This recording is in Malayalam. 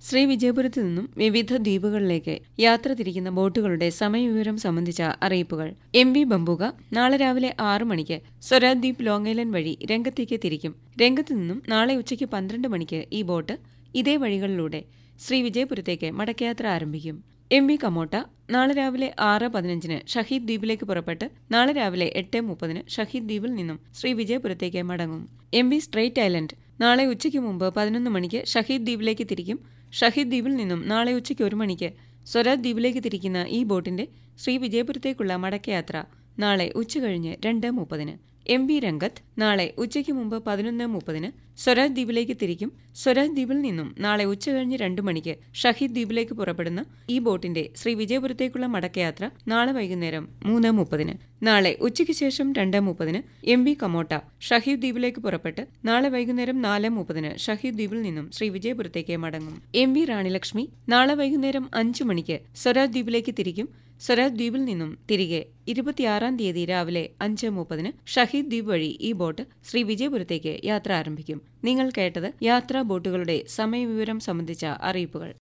ശ്രീ വിജയപുരത്ത് നിന്നും വിവിധ ദ്വീപുകളിലേക്ക് യാത്ര തിരിക്കുന്ന ബോട്ടുകളുടെ സമയവിവരം സംബന്ധിച്ച അറിയിപ്പുകൾ എം വി ബംബുക നാളെ രാവിലെ ആറു മണിക്ക് സ്വരാജ് ദ്വീപ് ലോങ് ഐലൻഡ് വഴി രംഗത്തേക്ക് തിരിക്കും രംഗത്തു നിന്നും നാളെ ഉച്ചയ്ക്ക് പന്ത്രണ്ട് മണിക്ക് ഈ ബോട്ട് ഇതേ വഴികളിലൂടെ ശ്രീ വിജയപുരത്തേക്ക് മടക്കയാത്ര ആരംഭിക്കും എം വി കമോട്ട നാളെ രാവിലെ ആറ് പതിനഞ്ചിന് ഷഹീദ് ദ്വീപിലേക്ക് പുറപ്പെട്ട് നാളെ രാവിലെ എട്ട് മുപ്പതിന് ഷഹീദ് ദ്വീപിൽ നിന്നും ശ്രീ വിജയപുരത്തേക്ക് മടങ്ങും എം വി സ്ട്രേറ്റ് ഐലൻഡ് നാളെ ഉച്ചയ്ക്ക് മുമ്പ് പതിനൊന്ന് മണിക്ക് ഷഹീദ് ദ്വീപിലേക്ക് തിരിക്കും ഷഹീദ് ദ്വീപിൽ നിന്നും നാളെ ഉച്ചയ്ക്ക് ഒരു മണിക്ക് സ്വരാജ് ദ്വീപിലേക്ക് തിരിക്കുന്ന ഈ ബോട്ടിന്റെ ശ്രീ വിജയപുരത്തേക്കുള്ള മടക്കയാത്ര നാളെ ഉച്ചകഴിഞ്ഞ് രണ്ട് മുപ്പതിന് എം വി രംഗത്ത് നാളെ ഉച്ചയ്ക്ക് മുമ്പ് പതിനൊന്ന് മുപ്പതിന് സ്വരാജ് ദ്വീപിലേക്ക് തിരിക്കും സ്വരാജ് ദ്വീപിൽ നിന്നും നാളെ ഉച്ചകഴിഞ്ഞ് രണ്ട് മണിക്ക് ഷഹീദ് ദ്വീപിലേക്ക് പുറപ്പെടുന്ന ഈ ബോട്ടിന്റെ ശ്രീ വിജയപുരത്തേക്കുള്ള മടക്കയാത്ര നാളെ വൈകുന്നേരം മൂന്ന് മുപ്പതിന് നാളെ ഉച്ചയ്ക്ക് ശേഷം രണ്ട് മുപ്പതിന് എം വി കമോട്ട ഷഹീദ് ദ്വീപിലേക്ക് പുറപ്പെട്ട് നാളെ വൈകുന്നേരം നാല് മുപ്പതിന് ഷഹീദ് ദ്വീപിൽ നിന്നും ശ്രീ വിജയപുരത്തേക്ക് മടങ്ങും എം വി റാണിലക്ഷ്മി നാളെ വൈകുന്നേരം അഞ്ചു മണിക്ക് സ്വരാജ് ദ്വീപിലേക്ക് തിരിക്കും സ്വരാജ് ദ്വീപിൽ നിന്നും തിരികെ ഇരുപത്തിയാറാം തീയതി രാവിലെ അഞ്ച് മുപ്പതിന് ഷഹീദ് ദ്വീപ് വഴി ഈ ബോട്ട് ശ്രീ വിജയപുരത്തേക്ക് യാത്ര ആരംഭിക്കും നിങ്ങൾ കേട്ടത് യാത്രാ ബോട്ടുകളുടെ സമയവിവരം സംബന്ധിച്ച അറിയിപ്പുകൾ